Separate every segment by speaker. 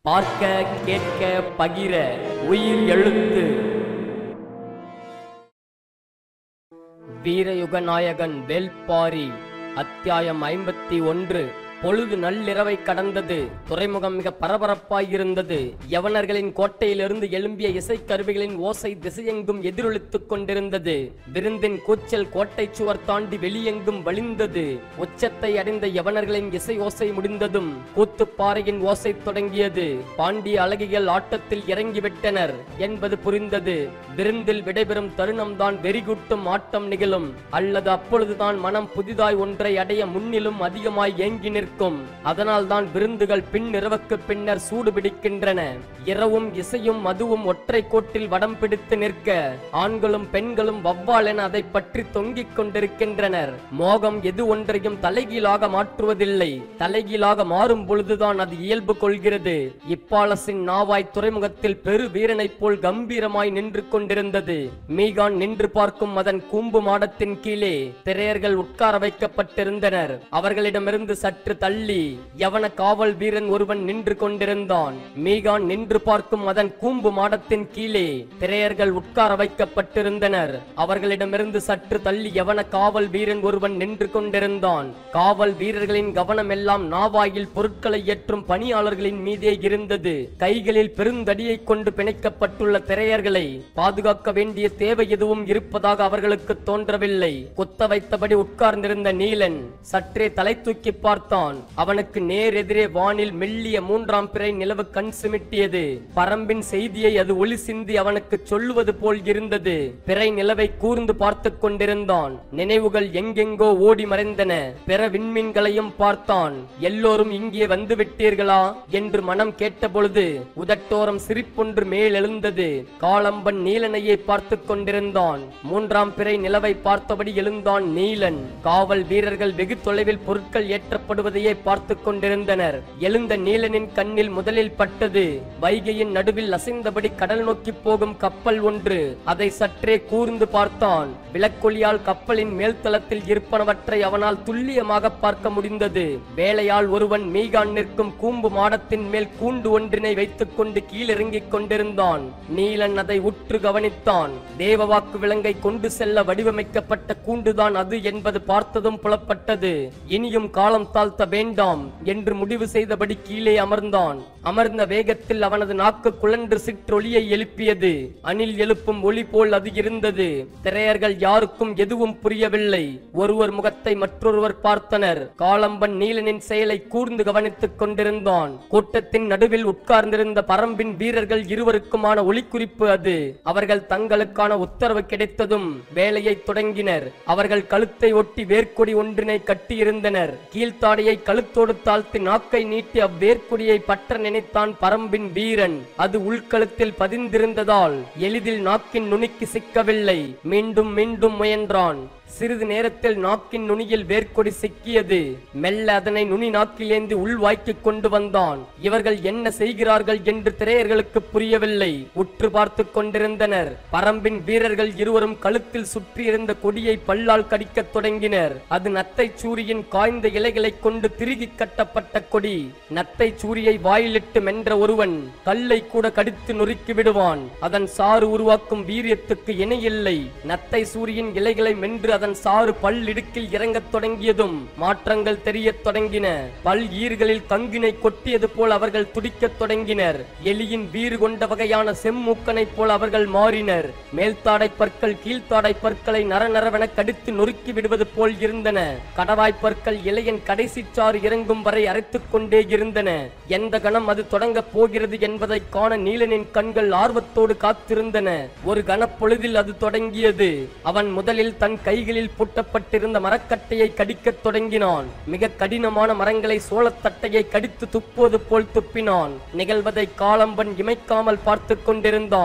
Speaker 1: பார்க்க கேட்க பகிர உயிர் எழுத்து வீரயுக நாயகன் வேல்பாரி அத்தியாயம் ஐம்பத்தி ஒன்று பொழுது நள்ளிரவை கடந்தது துறைமுகம் மிக பரபரப்பாயிருந்தது யவனர்களின் கோட்டையிலிருந்து எழும்பிய இசைக்கருவிகளின் ஓசை திசையெங்கும் எதிரொலித்துக் கொண்டிருந்தது விருந்தின் கூச்சல் கோட்டை சுவர் தாண்டி வெளியெங்கும் வழிந்தது உச்சத்தை அடைந்த யவனர்களின் இசை ஓசை முடிந்ததும் கூத்துப்பாறையின் ஓசை தொடங்கியது பாண்டிய அழகிகள் ஆட்டத்தில் இறங்கிவிட்டனர் என்பது புரிந்தது விருந்தில் விடைபெறும் தருணம்தான் வெறிகூட்டும் ஆட்டம் நிகழும் அல்லது அப்பொழுதுதான் மனம் புதிதாய் ஒன்றை அடைய முன்னிலும் அதிகமாய் ஏங்கி நிற்கும் அதனால் தான் விருந்துகள் பின்னிரவுக்கு பின்னர் சூடு பிடிக்கின்றன இரவும் இசையும் மதுவும் ஒற்றை கோட்டில் வடம் பிடித்து நிற்க ஆண்களும் பெண்களும் வவ்வால் என அதை பற்றி தொங்கிக் கொண்டிருக்கின்றனர் மோகம் எது ஒன்றையும் தலைகீழாக மாற்றுவதில்லை தலைகீழாக மாறும் பொழுதுதான் அது இயல்பு கொள்கிறது இப்பாலசின் நாவாய் துறைமுகத்தில் பெரு வீரனைப் போல் கம்பீரமாய் நின்று கொண்டிருந்தது மீகான் நின்று பார்க்கும் அதன் கூம்பு மாடத்தின் கீழே திரையர்கள் உட்கார வைக்கப்பட்டிருந்தனர் அவர்களிடமிருந்து சற்று தள்ளி யவன காவல் வீரன் ஒருவன் நின்று கொண்டிருந்தான் மீகான் நின்று பார்க்கும் அதன் கூம்பு மாடத்தின் கீழே திரையர்கள் உட்கார வைக்கப்பட்டிருந்தனர் அவர்களிடமிருந்து சற்று தள்ளி யவன காவல் வீரன் ஒருவன் நின்று கொண்டிருந்தான் காவல் வீரர்களின் கவனம் எல்லாம் நாவாயில் பொருட்களை ஏற்றும் பணியாளர்களின் மீதே இருந்தது கைகளில் பெருந்தடியை கொண்டு பிணைக்கப்பட்டுள்ள திரையர்களை பாதுகாக்க வேண்டிய தேவை எதுவும் இருப்பதாக அவர்களுக்கு தோன்றவில்லை குத்த வைத்தபடி உட்கார்ந்திருந்த நீலன் சற்றே தலை தூக்கி பார்த்தான் அவனுக்கு நேர் எதிரே வானில் மெல்லிய மூன்றாம் பிறை நிலவு கண் சிமிட்டியது பரம்பின் செய்தியை அது ஒளி சிந்தி அவனுக்கு சொல்லுவது போல் இருந்தது பிறை நிலவை கூர்ந்து பார்த்துக் கொண்டிருந்தான் நினைவுகள் எங்கெங்கோ ஓடி மறைந்தன பிற விண்மீன்களையும் பார்த்தான் எல்லோரும் இங்கே வந்து விட்டீர்களா என்று மனம் கேட்டபொழுது உதட்டோரம் சிரிப்பொன்று மேலெழுந்தது காளம்பன் நீலனையே பார்த்துக் கொண்டிருந்தான் மூன்றாம் பிறை நிலவை பார்த்தபடி எழுந்தான் நீலன் காவல் வீரர்கள் வெகு தொலைவில் பொருட்கள் ஏற்றப்படுவதையே பார்த்துக் கொண்டிருந்தனர் எழுந்த நீலனின் கண்ணில் முதலில் பட்டது வைகையின் நடுவில் அசைந்தபடி கடல் நோக்கி போகும் கப்பல் ஒன்று அதை சற்றே கூர்ந்து பார்த்தான் விளக்கொலியால் கப்பலின் மேல்தளத்தில் இருப்பனவற்றை அவனால் துல்லியமாக பார்க்க முடிந்தது வேலையால் ஒருவன் மீகான் நிற்கும் கூம்பு மாடத்தின் மேல் கூண்டு ஒன்றினை வைத்துக் கொண்டு கீழிறங்கிக் கொண்டிருந்தான் நீலன் அதை உற்று கவனித்தான் தேவவாக்கு விலங்கை கொண்டு செல்ல வடிவமைக்கப்பட்ட கூண்டுதான் அது என்பது பார்த்ததும் புலப்பட்டது இனியும் காலம் தாழ்த்த வேண்டாம் என்று முடிவு செய்தபடி கீழே அமர்ந்தான் அமர்ந்த வேகத்தில் அவனது நாக்கு குழன்று சிற்றொலியை எழுப்பியது அணில் எழுப்பும் ஒளி போல் அது இருந்தது திரையர்கள் யாருக்கும் எதுவும் புரியவில்லை ஒருவர் முகத்தை மற்றொருவர் பார்த்தனர் காளம்பன் நீலனின் செயலை கூர்ந்து கவனித்துக் கொண்டிருந்தான் கூட்டத்தின் நடுவில் உட்கார்ந்திருந்த பரம்பின் வீரர்கள் இருவருக்குமான ஒளிக்குறிப்பு அது அவர்கள் தங்களுக்கான உத்தரவு கிடைத்ததும் வேலையை தொடங்கினர் அவர்கள் கழுத்தை ஒட்டி வேர்க்கொடி ஒன்றினை கட்டியிருந்தனர் கீழ்த்தாடையை கழுத்தோடு தாழ்த்தி நாக்கை நீட்டி அவ்வேர்க்கொடியை பற்ற நினைத்தான் பரம்பின் வீரன் அது உள்கழுத்தில் பதிந்திருந்ததால் எளிதில் நாக்கின் நுனிக்கு சிக்கவில்லை மீண்டும் மீண்டும் முயன்றான் சிறிது நேரத்தில் நாக்கின் நுனியில் வேர்க்கொடி சிக்கியது மெல்ல அதனை நுனி நாக்கில் ஏந்தி உள்வாய்க்கிக் கொண்டு வந்தான் இவர்கள் என்ன செய்கிறார்கள் என்று திரையர்களுக்கு புரியவில்லை உற்று பார்த்து கொண்டிருந்தனர் பரம்பின் வீரர்கள் இருவரும் கழுத்தில் சுற்றியிருந்த கொடியை பல்லால் கடிக்கத் தொடங்கினர் அது நத்தை சூரியின் காய்ந்த இலைகளைக் கொண்டு திருகி கட்டப்பட்ட கொடி நத்தை சூரியை வாயிலிட்டு மென்ற ஒருவன் கல்லை கூட கடித்து நொறுக்கி விடுவான் அதன் சாறு உருவாக்கும் வீரியத்துக்கு இணையில்லை நத்தை சூரியின் இலைகளை மென்று அதன் சாறு பல் இடுக்கில் இறங்கத் தொடங்கியதும் மாற்றங்கள் தெரியத் தொடங்கின பல் ஈர்களில் கங்கினை கொட்டியது போல் அவர்கள் துடிக்கத் தொடங்கினர் எலியின் வீறு கொண்ட வகையான செம்மூக்கனைப் போல் அவர்கள் மாறினர் மேல்தாடை பற்கள் கீழ்த்தாடை பற்களை நரநரவென கடித்து நொறுக்கி விடுவது போல் இருந்தன கடவாய் பற்கள் இலையின் கடைசி சாறு இறங்கும் வரை அரைத்துக் கொண்டே இருந்தன எந்த கணம் அது தொடங்கப் போகிறது என்பதை காண நீலனின் கண்கள் ஆர்வத்தோடு காத்திருந்தன ஒரு கணப்பொழுதில் அது தொடங்கியது அவன் முதலில் தன் கைகளில் பூட்டப்பட்டிருந்த மரக்கட்டையை கடிக்கத் தொடங்கினான் மிக கடினமான மரங்களை சோளத்தட்டையை கடித்து துப்புவது போல் துப்பினான் நிகழ்வதை காளம்பன் இமைக்காமல் பார்த்து கொண்டிருந்தான்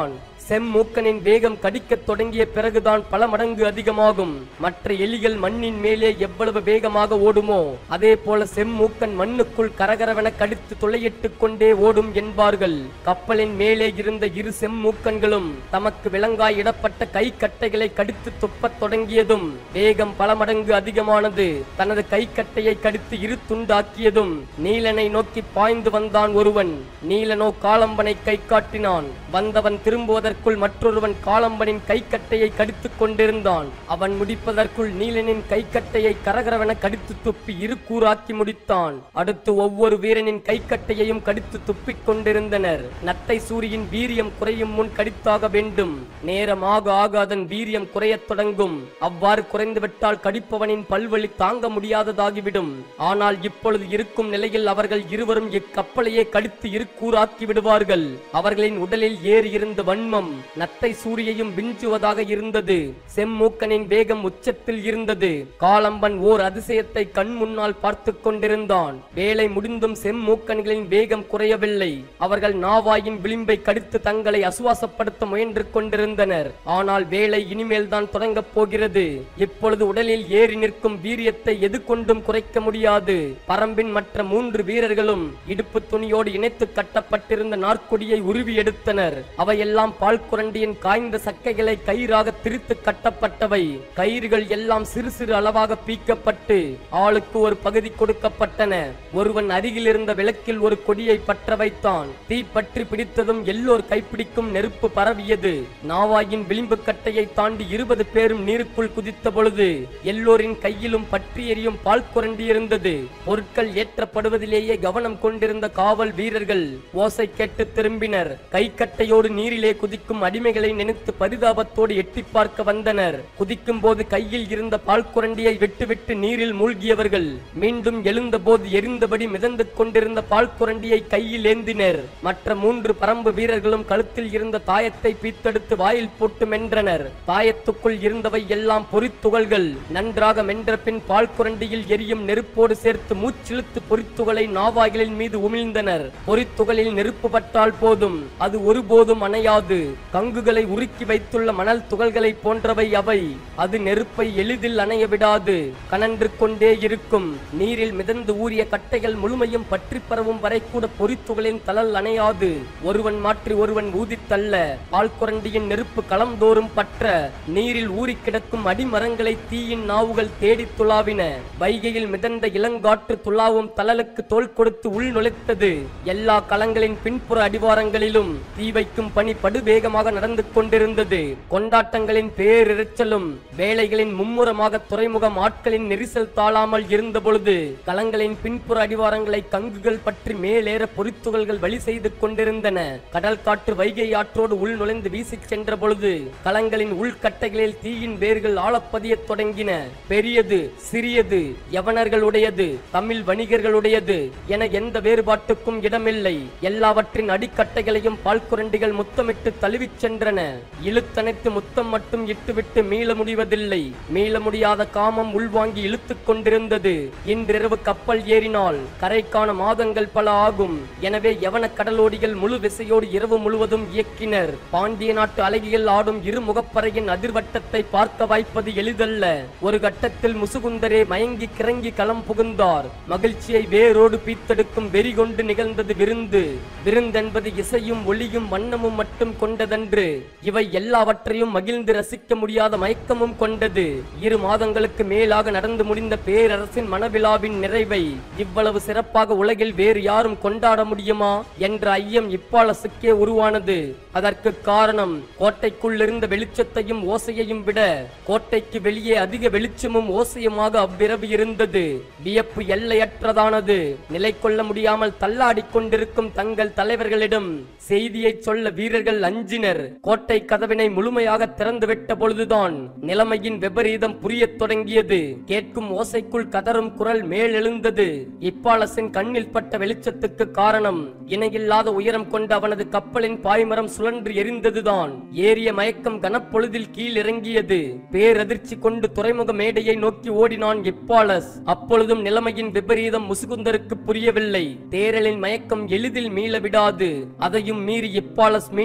Speaker 1: செம்மூக்கனின் வேகம் கடிக்கத் தொடங்கிய பிறகுதான் பல மடங்கு அதிகமாகும் மற்ற எலிகள் மண்ணின் மேலே எவ்வளவு வேகமாக ஓடுமோ அதே போல செம்மூக்கன் மண்ணுக்குள் கரகரவென கடித்து துளையிட்டுக் கொண்டே ஓடும் என்பார்கள் கப்பலின் மேலே இருந்த இரு செம்மூக்கன்களும் தமக்கு விலங்காய் இடப்பட்ட கை கட்டைகளை கடித்து துப்பத் தொடங்கியதும் வேகம் பல மடங்கு அதிகமானது தனது கைக்கட்டையை கடித்து இரு துண்டாக்கியதும் நீலனை நோக்கி பாய்ந்து வந்தான் ஒருவன் நீலனோ காலம்பனை கை காட்டினான் வந்தவன் திரும்புவதற்குள் மற்றொருவன் காலம்பனின் கைக்கட்டையை கடித்துக் கொண்டிருந்தான் அவன் முடிப்பதற்குள் நீலனின் கைக்கட்டையை கரகரவென கடித்து துப்பி இரு கூறாக்கி முடித்தான் அடுத்து ஒவ்வொரு வீரனின் கைக்கட்டையையும் கடித்து துப்பிக் கொண்டிருந்தனர் நத்தை சூரியின் வீரியம் குறையும் முன் கடித்தாக வேண்டும் நேரமாக ஆக அதன் வீரியம் குறையத் தொடங்கும் அவ்வாறு குறைந்துவிட்டால் கடிப்பவனின் பல்வழி தாங்க முடியாததாகிவிடும் ஆனால் இப்பொழுது இருக்கும் நிலையில் அவர்கள் இருவரும் இக்கப்பலையே கடித்து இருக்கூறாக்கி விடுவார்கள் அவர்களின் உடலில் ஏறி இருந்த வன்மம் நத்தை சூரியையும் விஞ்சுவதாக இருந்தது செம்மூக்கனின் வேகம் உச்சத்தில் இருந்தது காலம்பன் ஓர் அதிசயத்தை கண் முன்னால் பார்த்து கொண்டிருந்தான் வேலை முடிந்தும் செம்மூக்கன்களின் வேகம் குறையவில்லை அவர்கள் நாவாயின் விளிம்பை கடித்து தங்களை அசுவாசப்படுத்த முயன்று கொண்டிருந்தனர் ஆனால் வேலை இனிமேல் தான் தொடங்கப் போகிறது இப்பொழுது உடலில் ஏறி நிற்கும் வீரியத்தை எது கொண்டும் குறைக்க முடியாது பரம்பின் மற்ற மூன்று வீரர்களும் இடுப்பு துணியோடு இணைத்து கட்டப்பட்டிருந்த நாற்கொடியை உருவி எடுத்தனர் அவையெல்லாம் பால்குரண்டியின் காய்ந்த சக்கைகளை கயிறாக திரித்து கட்டப்பட்டவை கயிறுகள் எல்லாம் சிறு சிறு அளவாக பீக்கப்பட்டு ஆளுக்கு ஒரு பகுதி கொடுக்கப்பட்டன ஒருவன் அருகில் இருந்த விளக்கில் ஒரு கொடியை பற்ற வைத்தான் தீ பற்றி பிடித்ததும் எல்லோர் கைப்பிடிக்கும் நெருப்பு பரவியது நாவாயின் விளிம்பு கட்டையை தாண்டி இருபது பேரும் நீருக்குள் குதித்த பொழுது எல்லோரின் கையிலும் பற்றி எரியும் பால் குரண்டி இருந்தது பொருட்கள் ஏற்றப்படுவதிலேயே கவனம் கொண்டிருந்த காவல் வீரர்கள் ஓசை கேட்டு திரும்பினர் கைக்கட்டையோடு நீரிலே குதிக்கும் அடிமைகளை நினைத்து பரிதாபத்தோடு எட்டி பார்க்க வந்தனர் குதிக்கும் போது கையில் இருந்த பால் குரண்டியை விட்டுவிட்டு நீரில் மூழ்கியவர்கள் மீண்டும் எழுந்தபோது எரிந்தபடி மிதந்து கொண்டிருந்த பால் குரண்டியை கையில் ஏந்தினர் மற்ற மூன்று பரம்பு வீரர்களும் கழுத்தில் இருந்த தாயத்தை பீத்தெடுத்து வாயில் போட்டு மென்றனர் தாயத்துக்குள் இருந்தவை எல்லாம் பொறித்துகள்கள் நன்றாக மென்ற பின் பால் குரண்டியில் எரியும் நெருப்போடு சேர்த்து மூச்சிழுத்து பொறித்துகளை நாவாய்களின் மீது உமிழ்ந்தனர் பொறித்துகளில் நெருப்பு பட்டால் போதும் அது ஒருபோதும் அணையாது கங்குகளை உருக்கி வைத்துள்ள மணல் துகள்களை போன்றவை அவை அது நெருப்பை எளிதில் அணைய விடாது கனன்று கொண்டே இருக்கும் நீரில் மிதந்து ஊறிய கட்டைகள் முழுமையும் பற்றி பரவும் வரை கூட பொறித்துகளின் தளல் அணையாது ஒருவன் மாற்றி ஒருவன் ஊதித்தள்ள பால்குரண்டியின் நெருப்பு களம்தோறும் பற்ற நீரில் ஊறிக் கிடக்கும் அடிமரங்களை தீயின் நாவுகள் தேடித் துளாவின வைகையில் மிதந்த இளங்காற்று துளாவும் தளலுக்கு தோல் கொடுத்து உள் நுழைத்தது எல்லா களங்களின் பின்புற அடிவாரங்களிலும் தீ வைக்கும் பணி படுவேகமாக நடந்து கொண்டிருந்தது கொண்டாட்டங்களின் பேரிரைச்சலும் வேலைகளின் மும்முரமாக துறைமுகம் ஆட்களின் நெரிசல் தாழாமல் இருந்த பொழுது களங்களின் பின்புற அடிவாரங்களை கங்குகள் பற்றி மேலேற பொறித்துகள்கள் வழி செய்து கொண்டிருந்தன கடல் காற்று வைகை ஆற்றோடு உள் நுழைந்து வீசிச் சென்ற பொழுது களங்களின் உள்கட்டைகளில் தீயின் வேர்கள் ஆளப்பதியத் தொடங்கின பெரியது சிறியது யவனர்களுடையது தமிழ் வணிகர்களுடையது என எந்த வேறுபாட்டுக்கும் இடமில்லை எல்லாவற்றின் அடிக்கட்டைகளையும் பால்குரண்டிகள் முத்தமிட்டு தழுவிச் சென்றன இழுத்தனைத்து முத்தம் மட்டும் இட்டுவிட்டு மீள முடிவதில்லை மீள முடியாத காமம் உள்வாங்கி இழுத்துக் கொண்டிருந்தது இன்றிரவு கப்பல் ஏறினால் கரைக்கான மாதங்கள் பல ஆகும் எனவே யவன கடலோடிகள் முழு விசையோடு இரவு முழுவதும் இயக்கினர் பாண்டிய நாட்டு அழகிகள் ஆடும் இரு முகப்பறையின் அதிர்வட்டத்தை பார்க்க வாய்ப்பது எளிதல்ல ஒரு கட்டத்தில் முசுகுந்தரே மயங்கி கிறங்கி களம் புகுந்தார் மகிழ்ச்சியை வேரோடு பீத்தெடுக்கும் வெறி கொண்டு நிகழ்ந்தது விருந்து விருந்தென்பது இசையும் ஒளியும் வண்ணமும் மட்டும் கொண்டதன்று இவை எல்லாவற்றையும் மகிழ்ந்து ரசிக்க முடியாத மயக்கமும் கொண்டது இரு மாதங்களுக்கு மேலாக நடந்து முடிந்த பேரரசின் மனவிழாவின் நிறைவை இவ்வளவு சிறப்பாக உலகில் வேறு யாரும் கொண்டாட முடியுமா என்ற ஐயம் இப்பாலசுக்கே உருவானது அதற்கு காரணம் கோட்டைக்குள் இருந்த வெளிச்சத்தையும் ஓசையையும் விட கோட்டைக்கு வெளியே அதிக வெளிச்சமும் ஓசையுமாக அவ்விரவு இருந்தது வியப்பு எல்லையற்றதானது நிலை கொள்ள முடியாமல் தள்ளாடிக் கொண்டிருக்கும் தங்கள் தலைவர்களிடம் செய்தியை சொல்ல வீரர்கள் அஞ்சினர் கோட்டை கதவினை முழுமையாக திறந்துவிட்ட பொழுதுதான் நிலைமையின் விபரீதம் புரியத் தொடங்கியது கேட்கும் ஓசைக்குள் கதறும் குரல் மேலெழுந்தது இப்பாலசின் கண்ணில் பட்ட வெளிச்சத்துக்கு காரணம் இணையில்லாத உயரம் கொண்ட அவனது கப்பலின் பாய்மரம் சுழன்று எரிந்ததுதான் ஏறிய மயக்கம் கனப்பொழுதில் கீழ் இறங்கியது பேரதிர்ச்சி கொண்டு துறைமுக மேடையை நோக்கி ஓடினான் இப்பாலஸ் அப்பொழுதும் நிலைமையின் விபரீதம் முசுகுந்தருக்கு புரியவில்லை தேரலின் மயக்கம் எளிதில் மீள விடாது அதையும் மீறி இப்பாலஸ் மீண்டதற்கு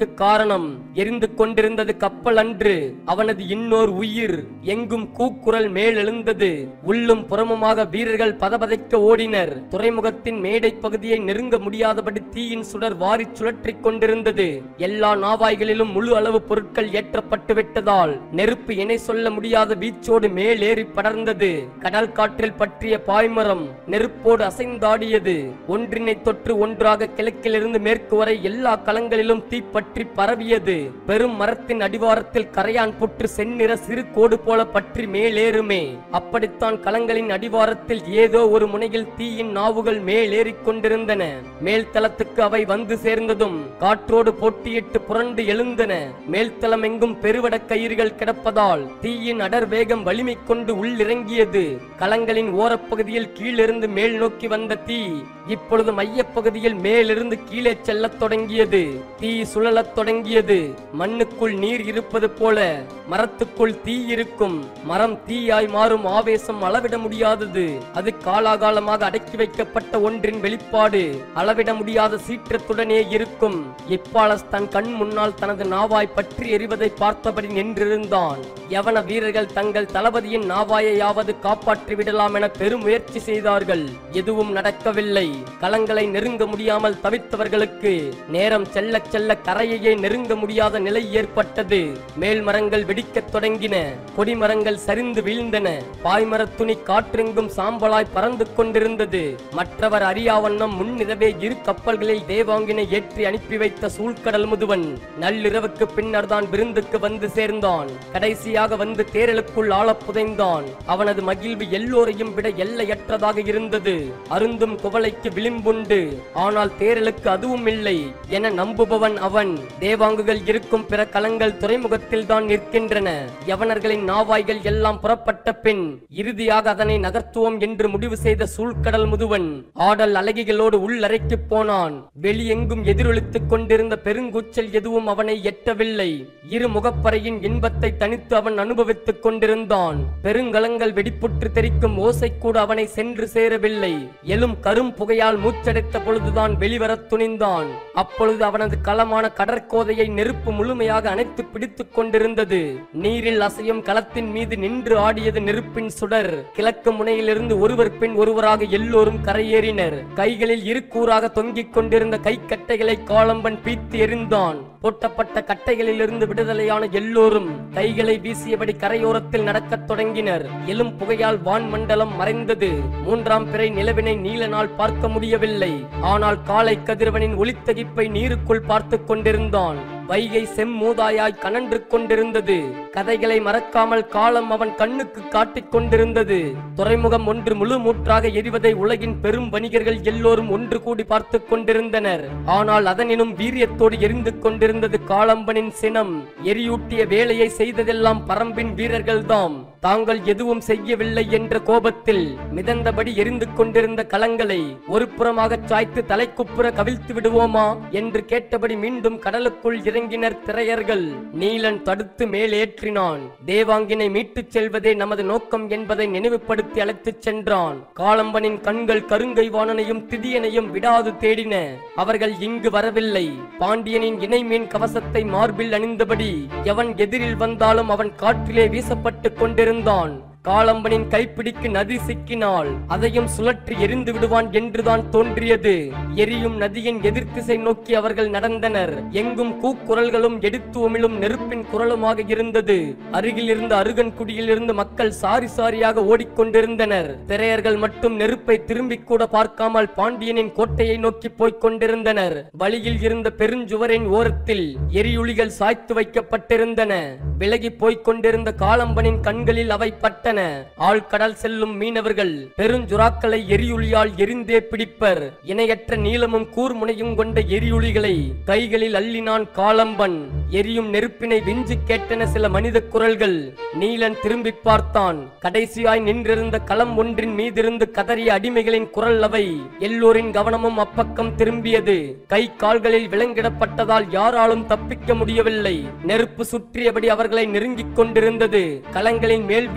Speaker 1: காரணம் எரிந்து கொண்டிருந்தது கப்பல் அன்று அவனது இன்னொரு உயிர் எங்கும் கூக்குரல் மேலெழுந்தது உள்ளும் புறமுமாக வீரர்கள் பதபதைக்க ஓடினர் துறைமுகத்தின் மேடை பகுதியை நெருங்க முடியாதபடி தீயின் சுடர் வாரி சுழற்றிக் கொண்டிருந்தது எல்லா நாவாய்களிலும் முழு அளவு பொருட்கள் ஏற்றப்பட்டு விட்டதால் நெருப்பு இணை சொல்ல முடியாத வீச்சோடு மேலேறி படர்ந்தது கடல் காற்றில் பற்றிய பாய்மரம் நெருப்போடு அசைந்தாடியது ஒன்றினை தொற்று ஒன்றாக கிழக்கிலிருந்து மேற்கு வரை எல்லா களங்களிலும் தீப்பற்றி பரவியது பெரும் மரத்தின் அடிவாரத்தில் கரையான் புற்று செந்நிற சிறு கோடு போல பற்றி மேலேறுமே அப்படித்தான் களங்களின் அடிவாரத்தில் ஏதோ ஒரு முனையில் தீயின் நாவுகள் மேலேறிக் கொண்டிருந்தன மேல்தளத்துக்கு அவை வந்து சேர்ந்ததும் காற்றோடு போட்டியிட்டு புரண்டு எழுந்தன மேல்தளம் எங்கும் பெருவட கயிறுகள் கிடப்பதால் தீயின் அடர் வேகம் வலிமை கொண்டு உள்ளிறங்கியது களங்களின் ஓரப்பகுதியில் கீழிருந்து மேல் நோக்கி வந்த தீ இப்பொழுது மையப்பகுதியில் மேலிருந்து கீழே செல்லத் தொடங்கியது தீ சுழலத் தொடங்கியது மண்ணுக்குள் நீர் இருப்பது போல மரத்துக்குள் தீ இருக்கும் மரம் தீயாய் மாறும் ஆவேசம் அளவிட முடியாதது அது காலாகாலமாக அடக்கி வைக்கப்பட்ட ஒன்றின் வெளிப்பாடு அளவிட முடியாத சீற்றத்துடனே இருக்கும் இப்பாலஸ் தன் கண் முன்னால் தனது நாவாய் பற்றி எறிவதை பார்த்தபடி நின்றிருந்தான் யவன வீரர்கள் தங்கள் தளபதியின் நாவாயையாவது காப்பாற்றி விடலாம் என பெரும் முயற்சி செய்தார்கள் எதுவும் நடக்கவில்லை களங்களை நெருங்க முடியாமல் தவித்தவர்களுக்கு நேரம் செல்ல செல்ல கரையையே நெருங்க முடியாத நிலை ஏற்பட்டது மேல் மரங்கள் வெடிக்கத் தொடங்கின கொடிமரங்கள் சரிந்து வீழ்ந்தன பாய்மரத் துணி காற்றெங்கும் சாம்பலாய் பறந்து கொண்டிருந்தது மற்றவர் அறியாவண்ணம் முன்னிரவே இரு கப்பல்களில் தேவாங்கினை ஏற்றி அனுப்பி வைத்த சூழ்கடல் முதுவன் நள்ளிரவுக்கு பின்னர் தான் விருந்துக்கு வந்து சேர்ந்தான் கடைசியாக வந்து தேரலுக்குள் ஆழப் புதைந்தான் அவனது மகிழ்வு எல்லோரையும் விட எல்லையற்றதாக இருந்தது அருந்தும் குவளைக்கு விளிம்புண்டு ஆனால் தேரலுக்கு அதுவும் இல்லை என நம்புபவன் அவன் தேவாங்குகள் இருக்கும் பிற களங்கள் துறைமுகத்தில் தான் நிற்கின்றன யவனர்களின் நாவாய்கள் எல்லாம் புறப்பட்ட பின் இறுதியாக அதனை நகர்த்துவோம் என்று முடிவு செய்த சூழ்கடல் முதுவன் ஆடல் அழகிகளோடு உள்ளறைக்கு போனான் வெளியெங்கும் எதிரொலித்துக் கொண்டிருந்த பெருங்கூச்சல் எதுவும் அவனை எட்டவில்லை இரு முகப்பறையின் இன்பத்தை தனித்து அவன் அனுபவித்துக் கொண்டிருந்தான் பெருங்கலங்கள் வெடிப்புற்று தெரிக்கும் ஓசை கூட அவனை சென்று சேரவில்லை எழும் கரும் புகையால் மூச்சடைத்த பொழுதுதான் வெளிவரத் துணிந்தான் அப்பொழுது அவனது களமான கடற்கோதையை நெருப்பு முழுமையாக அணைத்து பிடித்துக் கொண்டிருந்தது நீரில் அசையும் களத்தின் மீது நின்று ஆடியது நெருப்பின் சுடர் கிழக்கு முனையிலிருந்து ஒருவர் பின் ஒருவராக எல்லோரும் கரையேறினர் கைகளில் இருக்கூறாக தொங்கிக் கொண்டிருந்த கைக்கட்டைகளை காளம்பன் பீத்து எறிந்தான் போட்டப்பட்ட கட்டைகளிலிருந்து விடுதலையான எல்லோரும் கைகளை வீசியபடி கரையோரத்தில் நடக்கத் தொடங்கினர் எழும் புகையால் வான்மண்டலம் மறைந்தது மூன்றாம் பிறை நிலவினை நீல நாள் பார்க்க முடியவில்லை ஆனால் காலை கதிரவனின் ஒளித்தகிப்பை நீருக்குள் பார்த்துக் கொண்டிருந்தான் வைகை செம்மூதாயாய் கனன்று கொண்டிருந்தது கதைகளை மறக்காமல் காலம் அவன் கண்ணுக்கு காட்டிக் கொண்டிருந்தது துறைமுகம் ஒன்று முழு மூற்றாக எரிவதை உலகின் பெரும் வணிகர்கள் எல்லோரும் ஒன்று கூடி பார்த்துக் கொண்டிருந்தனர் ஆனால் அதனினும் வீரியத்தோடு எரிந்து கொண்டிருந்தது காளம்பனின் சினம் எரியூட்டிய வேலையை செய்ததெல்லாம் பரம்பின் வீரர்கள்தாம் தாங்கள் எதுவும் செய்யவில்லை என்ற கோபத்தில் மிதந்தபடி எரிந்து கொண்டிருந்த களங்களை ஒரு புறமாக சாய்த்து தலைக்குப்புற கவிழ்த்து விடுவோமா என்று கேட்டபடி மீண்டும் கடலுக்குள் இறங்கினர் திரையர்கள் நீலன் தடுத்து மேலேற்றினான் தேவாங்கினை மீட்டுச் செல்வதே நமது நோக்கம் என்பதை நினைவுபடுத்தி அழைத்துச் சென்றான் காளம்பனின் கண்கள் கருங்கை வாணனையும் திதியனையும் விடாது தேடின அவர்கள் இங்கு வரவில்லை பாண்டியனின் இணைமீன் கவசத்தை மார்பில் அணிந்தபடி எவன் எதிரில் வந்தாலும் அவன் காற்றிலே வீசப்பட்டுக் கொண்டிருந்தான் காளம்பனின் கைப்பிடிக்கு நதி சிக்கினால் அதையும் சுழற்றி எரிந்து விடுவான் என்றுதான் தோன்றியது எரியும் நதியின் எதிர்த்திசை நோக்கி அவர்கள் நடந்தனர் எங்கும் கூக்குரல்களும் எடுத்து உமிழும் நெருப்பின் குரலுமாக இருந்தது அருகில் இருந்த அருகன்குடியில் இருந்து மக்கள் சாரி சாரியாக ஓடிக்கொண்டிருந்தனர் திரையர்கள் மட்டும் நெருப்பை திரும்பி கூட பார்க்காமல் பாண்டியனின் கோட்டையை நோக்கி போய்க் கொண்டிருந்தனர் வழியில் இருந்த பெருஞ்சுவரின் ஓரத்தில் எரியுளிகள் சாய்த்து வைக்கப்பட்டிருந்தன விலகி போய்க் கொண்டிருந்த காளம்பனின் கண்களில் அவை பட்டன ஆழ்கடல் செல்லும் மீனவர்கள் பெருஞ்சுறாக்களை எரியுளியால் எரிந்தே பிடிப்பர் இணையற்ற நீளமும் கூர்முனையும் கொண்ட எரியுளிகளை கைகளில் அள்ளினான் காளம்பன் எரியும் நெருப்பினை விஞ்சு கேட்டன சில மனித குரல்கள் நீலன் திரும்பி பார்த்தான் கடைசியாய் நின்றிருந்த களம் ஒன்றின் மீதிருந்து கதறிய அடிமைகளின் குரல் அவை எல்லோரின் கவனமும் அப்பக்கம் திரும்பியது கை கால்களில் விலங்கிடப்பட்டதால் யாராலும் தப்பிக்க முடியவில்லை நெருப்பு சுற்றியபடி அவர்களை நெருங்கிக் கொண்டிருந்தது களங்களின் மேல் விளிம்பை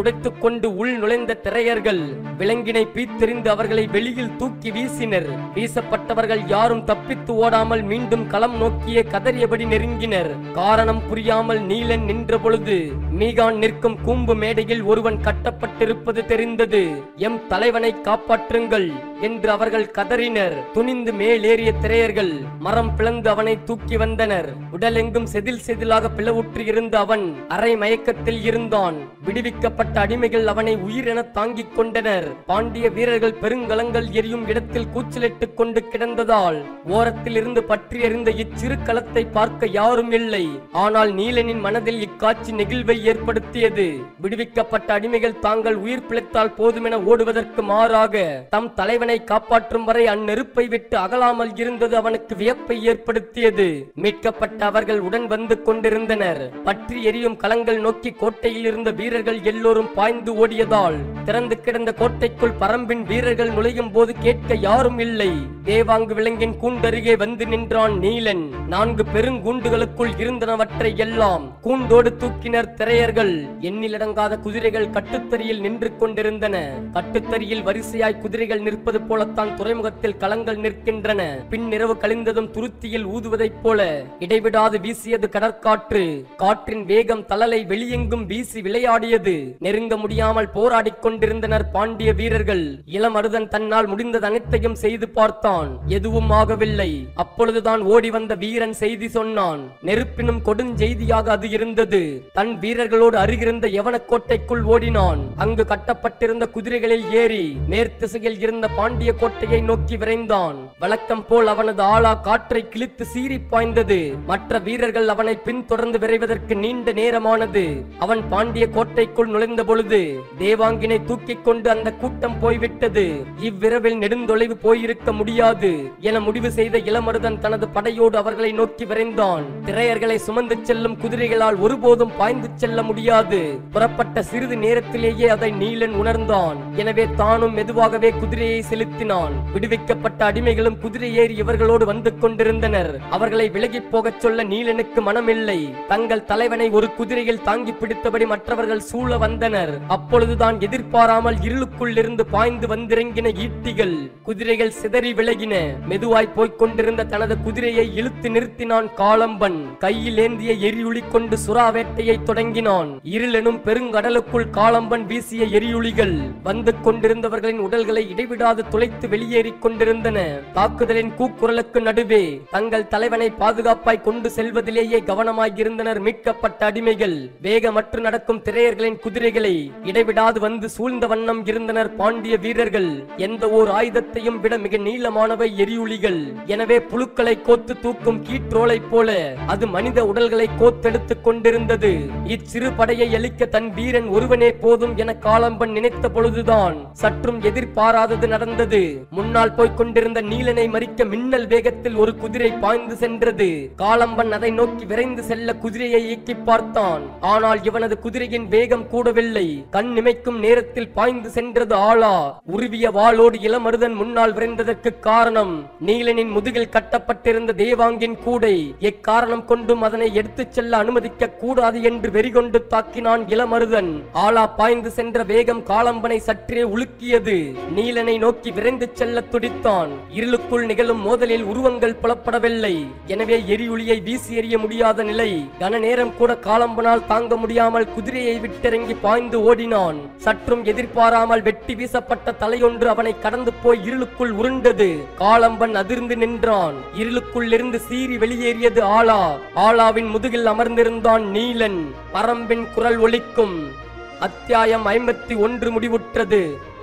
Speaker 1: உடைத்துக் கொண்டு உள் நுழைந்த திரையர்கள் விலங்கினை பீத்தெறிந்து அவர்களை வெளியில் தூக்கி வீசினர் வீசப்பட்டவர்கள் யாரும் தப்பித்து ஓடாமல் மீண்டும் களம் நோக்கியே கதறியபடி நெருங்கினர் காரணம் புரியாமல் நீலன் நின்ற பொழுது மீகான் நிற்கும் கூம்பு மேடையில் ஒருவன் கட்டப்பட்டிருப்பது தெரிந்தது எம் தலைவனை காப்பாற்றுங்கள் என்று அவர்கள் கதறினர் துணிந்து மேலேறிய திரையர்கள் மரம் பிளந்து அவனை தூக்கி வந்தனர் உடலெங்கும் செதில் செதிலாக பிளவுற்று இருந்த அவன் அரை மயக்கத்தில் இருந்தான் விடுவிக்கப்பட்ட அடிமைகள் அவனை உயிரென தாங்கிக் கொண்டனர் பாண்டிய வீரர்கள் பெருங்கலங்கள் எரியும் இடத்தில் கூச்சலிட்டுக் கொண்டு கிடந்ததால் ஓரத்தில் இருந்து பற்றி எறிந்த இச்சிறு களத்தை பார்க்க யாரும் இல்லை ஆனால் நீலனின் மனதில் இக்காட்சி நெகிழ்வை ஏற்படுத்தியது விடுவிக்கப்பட்ட அடிமைகள் தாங்கள் உயிர் பிழைத்தால் போதுமென ஓடுவதற்கு மாறாக தம் தலைவனை காப்பாற்றும் வரை அந்நெருப்பை விட்டு அகலாமல் இருந்தது அவனுக்கு வியப்பை ஏற்படுத்தியது மீட்கப்பட்ட அவர்கள் உடன் வந்து கொண்டிருந்தனர் பற்றி எரியும் களங்கள் நோக்கி கோட்டையில் இருந்த வீரர்கள் எல்லோரும் பாய்ந்து ஓடியதால் திறந்து கிடந்த கோட்டைக்குள் பரம்பின் வீரர்கள் நுழையும் போது கேட்க யாரும் இல்லை தேவாங்கு விலங்கின் கூண்டருகே வந்து நின்றான் நீலன் நான்கு பெருங்கூண்டுகளுக்குள் இருந்தனவற்றை எல்லாம் கூண்டோடு தூக்கினர் திரையர்கள் எண்ணிலடங்காத குதிரைகள் கட்டுத்தறியில் நின்று கொண்டிருந்தன கட்டுத்தறியில் வரிசையாய் குதிரைகள் நிற்பது போலத்தான் துறைமுகத்தில் களங்கள் நிற்கின்றன பின்னிரவு கழிந்ததும் துருத்தியில் ஊதுவதைப் போல இடைவிடாது வீசியது கடற்காற்று காற்றின் வேகம் தளலை வெளியெங்கும் வீசி விளையாடியது நெருங்க முடியாமல் போராடிக் கொண்டிருந்தனர் பாண்டிய வீரர்கள் இளமருதன் தன்னால் முடிந்தது அனைத்தையும் செய்து பார்த்தான் எதுவும் ஆகவில்லை அப்பொழுதுதான் ஓடி வந்த வீரன் செய்தி சொன்னான் நெருப்பினும் கொடுஞ்செய்தியாக அது இருந்தது தன் வீரர்களோடு அருகிருந்த யவன கோட்டைக்குள் ஓடினான் அங்கு கட்டப்பட்டிருந்த குதிரைகளில் ஏறி மேற்திசையில் இருந்த பாண்டிய கோட்டையை நோக்கி விரைந்தான் வழக்கம் போல் அவனது ஆளா காற்றை கிழித்து சீறி பாய்ந்தது மற்ற வீரர்கள் அவனை பின்தொடர்ந்து விரைவதற்கு நீண்ட நேரமானது அவன் பாண்டிய கோட்டைக்குள் நுழைந்த பொழுது தேவாங்கினை தூக்கிக் கொண்டு அந்த கூட்டம் போய்விட்டது இவ்விரவில் நெடுந்தொலைவு போயிருக்க முடியாது என முடிவு செய்த இளமருதன் தனது படையோடு அவர்களை நோக்கி விரைந்தான் திரையர்களை சுமந்து செல்லும் குதிரைகளால் ஒருபோதும் பாய்ந்து செல்ல முடியாது புறப்பட்ட சிறிது நேரத்திலேயே அதை நீலன் உணர்ந்தான் எனவே தானும் மெதுவாகவே குதிரையை செலுத்தினான் விடுவிக்கப்பட்ட அடிமைகளும் குதிரை ஏறி இவர்களோடு வந்து கொண்டிருந்தனர் அவர்களை விலகிப் போகச் சொல்ல நீலனுக்கு மனமில்லை தங்கள் தலைவனை ஒரு குதிரையில் தாங்கி பிடித்தபடி மற்றவர்கள் சூழ வந்தனர் அப்பொழுதுதான் எதிர்பாராமல் இருளுக்குள் இருந்து பாய்ந்து வந்திறங்கின ஈட்டிகள் குதிரைகள் சிதறி விலகின மெதுவாய் போய்க் கொண்டிருந்த தனது குதிரையை இழுத்து நிறுத்தினான் காளம்பன் கையில் ஏந்திய எரியுளி கொண்டு சுறா வேட்டையை தொடங்கினான் இருளெனும் பெருங்கடலுக்குள் காளம்பன் வீசிய எரியுளிகள் வந்து கொண்டிருந்தவர்களின் உடல்களை இடைவிடாது துளைத்து வெளியேறிக் கொண்டிருந்தன தாக்குதலின் கூக்குரலுக்கு நடுவே தங்கள் தலைவனை பாதுகாப்பாய் கொண்டு செல்வதிலேயே கவனமாயிருந்தனர் மீட்கப்பட்ட அடிமைகள் வேகமற்று நடக்கும் திரையர்களின் குதிரைகளை இடைவிடாது வந்து சூழ்ந்த வண்ணம் இருந்தனர் பாண்டிய வீரர்கள் எந்த ஓர் ஆயுதத்தையும் விட மிக நீளமானவை எரியுளிகள் எனவே புழுக்களை கோத்து தூக்கும் கீற்றோலைப் போல அது மனித உடல்களை கோத்தெடுத்துக் கொண்டிருந்தது இச்சிறு படையை அழிக்க தன் வீரன் ஒருவனே போதும் என காலம்பன் நினைத்த பொழுதுதான் சற்றும் எதிர்பாராதது நடந்தது முன்னால் போய்க் கொண்டிருந்த நீலனை மறிக்க மின்னல் வேகத்தில் ஒரு குதிரை பாய்ந்து சென்றது காலம்பன் அதை நோக்கி விரைந்து செல்ல குதிரையை இயக்கி பார்த்தான் ஆனால் இவனது குதிரையின் வேகம் கூடவில்லை கண் இமைக்கும் நேரத்தில் பாய்ந்து சென்றது ஆளா உருவிய வாளோடு இளமருதன் முன்னால் விரைந்ததற்கு காரணம் நீலனின் முதுகில் கட்டப்பட்டிருந்த தேவாங்கின் கூடை எக்காரணம் கொண்டும் அதனை எடுத்துச் செல்ல அனுமதிக்க கூடாது என்று வெறிகொண்டு தாக்கினான் இளமருதன் ஆளா பாய்ந்து சென்ற வேகம் காளம்பனை சற்றே உலுக்கியது நீலனை நோக்கி விரைந்து செல்ல துடித்தான் இருளுக்குள் நிகழும் மோதலில் உருவங்கள் புலப்படவில்லை எனவே எரியுளியை வீசி எறிய முடியாத நிலை கன நேரம் கூட காளம்பனால் தாங்க முடியாமல் குதிரையை விட்டிறங்கி பாய்ந்து ஓடினான் சற்றும் எதிர்பாராமல் வெட்டி வீசப்பட்ட தலையொன்று அவனை கடந்து போய் இருளுக்குள் உருண்டது காளம்பன் அதிர்ந்து நின்றான் இருளுக்குள் இருந்து சீறி வெளியேறியது ஆளா ஆளாவின் முதுகில் அமர்ந்திருந்தான் நீலன் பரம்பின் குரல் ஒலிக்கும் அத்தியாயம் ஐம்பத்தி ஒன்று முடிவுற்றது